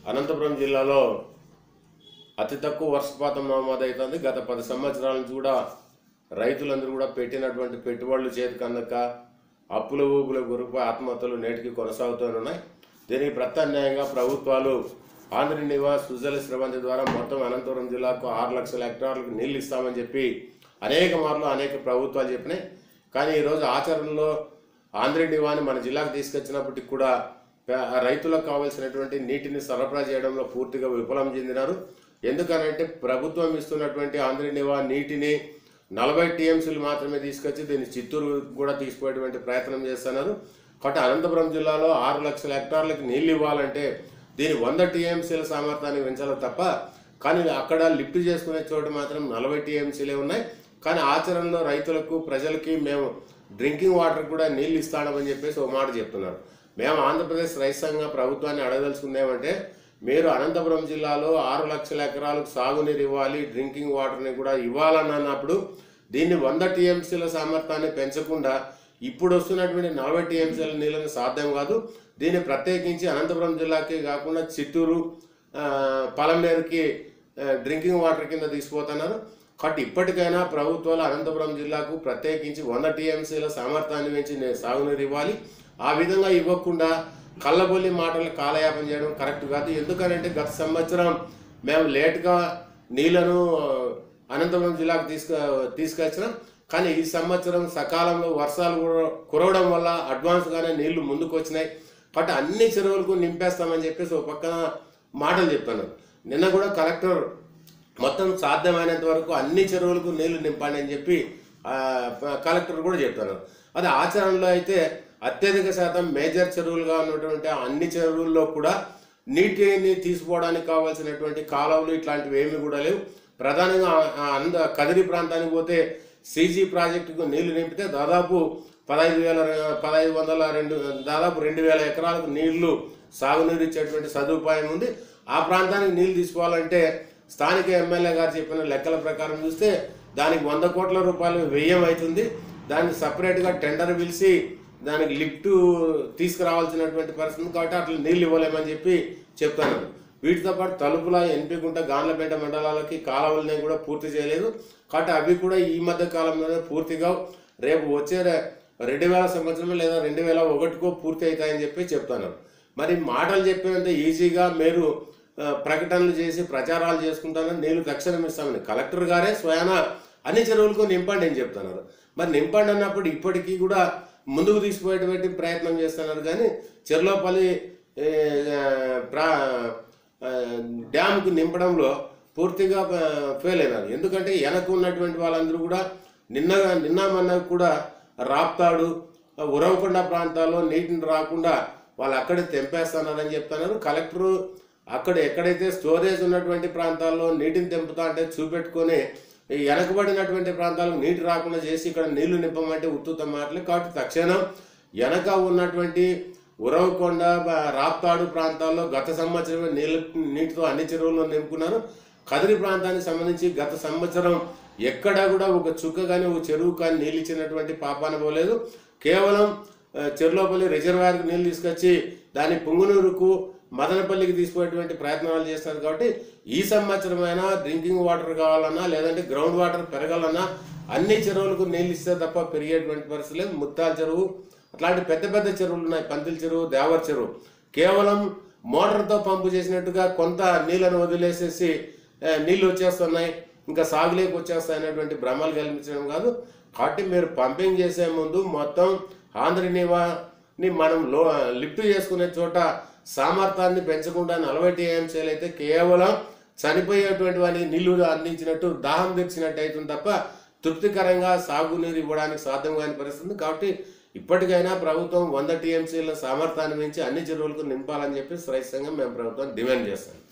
అనంతపురం జిల్లాలో అతి తక్కువ వర్షపాతం నమోదవుతుంది గత పది సంవత్సరాల నుంచి కూడా రైతులందరూ కూడా పెట్టినటువంటి పెట్టుబడులు చేతికి అందక అప్పుల ఊపుల గురుపు ఆత్మహత్యలు నేటికి కొనసాగుతూనే ఉన్నాయి దీనికి ప్రత్యామ్నాయంగా ప్రభుత్వాలు ఆంధ్ర నివాస్ సుజల శ్రవంతి ద్వారా మొత్తం అనంతపురం జిల్లాకు ఆరు లక్షల హెక్టార్లకు నీళ్లు ఇస్తామని చెప్పి అనేక మార్లు అనేక ప్రభుత్వాలు చెప్పినాయి కానీ ఈరోజు ఆచరణలో ఆంధ్ర నివాని మన జిల్లాకు తీసుకొచ్చినప్పటికి కూడా ప- రైతులకు కావాల్సినటువంటి నీటిని సరఫరా చేయడంలో పూర్తిగా విఫలం చెందినారు ఎందుకనంటే ప్రభుత్వం ఇస్తున్నటువంటి ఆంధ్ర నివా నీటిని నలభై టీఎంసీలు మాత్రమే తీసుకొచ్చి దీన్ని చిత్తూరు కూడా తీసుకుపోయేటువంటి ప్రయత్నం చేస్తున్నారు కాబట్టి అనంతపురం జిల్లాలో ఆరు లక్షల హెక్టార్లకు నీళ్లు ఇవ్వాలంటే దీని వంద టీఎంసీల సామర్థ్యాన్ని పెంచాలి తప్ప కానీ అక్కడ లిఫ్ట్ చేసుకునే చోట మాత్రం నలభై టీఎంసీలే ఉన్నాయి కానీ ఆచరణలో రైతులకు ప్రజలకి మేము డ్రింకింగ్ వాటర్ కూడా నీళ్ళు ఇస్తామని చెప్పేసి ఒక మాట చెప్తున్నారు మేము ఆంధ్రప్రదేశ్ రైతు సంఘ ప్రభుత్వాన్ని అడగదలుచుకుందేమంటే మీరు అనంతపురం జిల్లాలో ఆరు లక్షల ఎకరాలకు సాగునీరు ఇవ్వాలి డ్రింకింగ్ వాటర్ని కూడా ఇవ్వాలని అన్నప్పుడు దీన్ని వంద టీఎంసీల సామర్థ్యాన్ని పెంచకుండా ఇప్పుడు వస్తున్నటువంటి నలభై టీఎంసీల నీళ్ళని సాధ్యం కాదు దీన్ని ప్రత్యేకించి అనంతపురం జిల్లాకి కాకుండా చిత్తూరు ఆ, పలంనేరుకి ఆ, డ్రింకింగ్ వాటర్ కింద తీసుకుపోతున్నారు కాబట్టి ఇప్పటికైనా ప్రభుత్వాలు అనంతపురం జిల్లాకు ప్రత్యేకించి వంద టీఎంసీల సామర్థ్యాన్ని పెంచి నే- సాగునీరు ఇవ్వాలి ఆ విధంగా ఇవ్వకుండా కళ్ళబొల్లి మాటలు కాలయాపన చేయడం కరెక్ట్ కాదు ఎందుకనంటే గత సంవత్సరం మేము లేట్గా నీళ్లను ఆ, అనంతపురం జిల్లాకు తీసుకు తీసుకొచ్చినాం కానీ ఈ సంవత్సరం సకాలంలో వర్షాలు కుర- కురవడం వల్ల అడ్వాన్స్గానే నీళ్లు ముందుకు వచ్చినాయి కాబట్టి అన్ని చెరువులకు నింపేస్తామని చెప్పేసి ఒక పక్కన మాటలు చెప్తున్నారు నిన్న కూడా కలెక్టర్ మొత్తం సాధ్యమైనంత వరకు అన్ని చెరువులకు నీళ్లు నింపండి అని చెప్పి ఆ, కలెక్టర్ కూడా చెప్తున్నారు అది ఆచరణలో అయితే అత్యధిక శాతం మేజర్ చెరువులుగా ఉన్నటువంటి అన్ని చెరువుల్లో కూడా నీటిని తీసుకోవడానికి కావాల్సినటువంటి కాలువలు ఇట్లాంటివి ఏమి కూడా లేవు ప్రధానంగా ఆ- ఆ అంద కదిరి ప్రాంతానికి పోతే సీజీ ప్రాజెక్టుకు నీళ్లు నింపితే దాదాపు పదహైదు వేల పదహైదు వందల రెండు దాదాపు రెండు వేల ఎకరాలకు నీళ్లు సాగునీరు ఇచ్చేటువంటి సదుపాయం ఉంది ఆ ప్రాంతానికి నీళ్లు తీసుకోవాలంటే స్థానిక ఎమ్మెల్యే గారు చెప్పిన లెక్కల ప్రకారం చూస్తే దానికి వంద కోట్ల రూపాయలు వ్యయం అవుతుంది దానికి సపరేట్గా టెండర్ పిలిచి దానికి లిఫ్ట్ తీసుకురావాల్సినటువంటి పరిస్థితి ఉంది కాబట్టి అట్లా నీళ్ళు ఇవ్వలేమని చెప్పి చెప్తున్నారు వీటితో పాటు తలుపుల ఎన్పికుంట గాన్లపేట మండలాలకి కాలువలని కూడా పూర్తి చేయలేదు కాబట్టి అవి కూడా ఈ మధ్య కాలంలోనే పూర్తిగా రేపు వచ్చే రె- రెండు వేల సంవత్సరం లేదా రెండు వేల ఒకటికో పూర్తి అవుతాయని చెప్పి చెప్తున్నారు మరి మాటలు చెప్పేంత ఈజీగా మీరు ఆ, ప్రకటనలు చేసి ప్రచారాలు చేసుకుంటానని నీళ్లు తక్షణం ఇస్తామని కలెక్టర్ గారే స్వయాన అన్ని చెరువులకు నింపండి అని చెప్తున్నారు మరి నింపండి అన్నప్పుడు ఇప్పటికీ కూడా ముందుకు తీసుకుపోయేటువంటి ప్రయత్నం చేస్తున్నారు కానీ చెర్లోపల్లి ఏ, ఆ, ప్రా ఆ, డ్యామ్కు నింపడంలో పూర్తిగా ఆ, ఫెయిల్ అయినారు ఎందుకంటే వెనక ఉన్నటువంటి వాళ్ళందరూ కూడా నిన్న నిన్న మొన్న కూడా రాప్తాడు ఆ, ఉరవకొండ ప్రాంతాల్లో నీటిని రాకుండా వాళ్ళు అక్కడే తెంపేస్తున్నారని చెప్తున్నారు కలెక్టరు అక్కడ ఎక్కడైతే స్టోరేజ్ ఉన్నటువంటి ప్రాంతాల్లో నీటిని తెంపుతా అంటే చూపెట్టుకొని ఈ వెనకబడినటువంటి ప్రాంతాలకు నీటి రాకుండా చేసి ఇక్కడ నీళ్లు నింపమంటే ఉత్తుత మాటలు కాబట్టి తక్షణం వెనక ఉన్నటువంటి ఉరవకొండ బ- రాప్తాడు ప్రాంతాల్లో గత సంవత్సరమే నీళ్ళ నీటితో అన్ని చెరువుల్లో నింపుకున్నారు కదిరి ప్రాంతానికి సంబంధించి గత సంవత్సరం ఎక్కడా కూడా ఒక చుక్క కానీ ఒక చెరువు కానీ నీళ్ళు ఇచ్చినటువంటి పాపాన పోలేదు కేవలం ఆ, చెర్లోపల్లి రిజర్వాయర్కి నీళ్ళు తీసుకొచ్చి దాన్ని పుంగునూరుకు మదనపల్లికి తీసుకునేటువంటి ప్రయత్నాలు చేస్తారు కాబట్టి ఈ సంవత్సరమైనా డ్రింకింగ్ వాటర్ కావాలన్నా లేదంటే గ్రౌండ్ వాటర్ పెరగాలన్నా అన్ని చెరువులకు నీళ్ళు ఇస్తే తప్ప పెరిగేటువంటి పరిస్థితి లేదు ముత్తాల చెరువు అట్లాంటి పెద్ద పెద్ద చెరువులు ఉన్నాయి పంతిల చెరువు దేవర్ చెరువు కేవలం మోటార్తో పంపు చేసినట్టుగా కొంత నీళ్ళను వదిలేసేసి ఆ, నీళ్ళు వచ్చేస్తున్నాయి ఇంకా సాగులేకి వచ్చేస్తాయి అనేటువంటి భ్రమలు కల్పించడం కాదు కాబట్టి మీరు పంపింగ్ చేసే ముందు మొత్తం ఆంధ్ర నివాని మనం లో లిఫ్ట్ చేసుకునే చోట సామర్థ్యాన్ని పెంచకుండా నలభై టీఎంసీలు అయితే కేవలం చనిపోయేటువంటి వానికి నీళ్లు అందించినట్టు దాహం తెచ్చినట్టు అవుతుంది తప్ప తృప్తికరంగా సాగునీరు ఇవ్వడానికి సాధ్యం కాని పరిస్థితి ఉంది. కాబట్టి ఇప్పటికైనా ప్రభుత్వం వంద టీఎంసీల సామర్థ్యాన్ని పెంచి అన్ని చెరువులకు నింపాలని చెప్పి రైతు సంఘం మేము ప్రభుత్వం డిమాండ్ చేస్తాం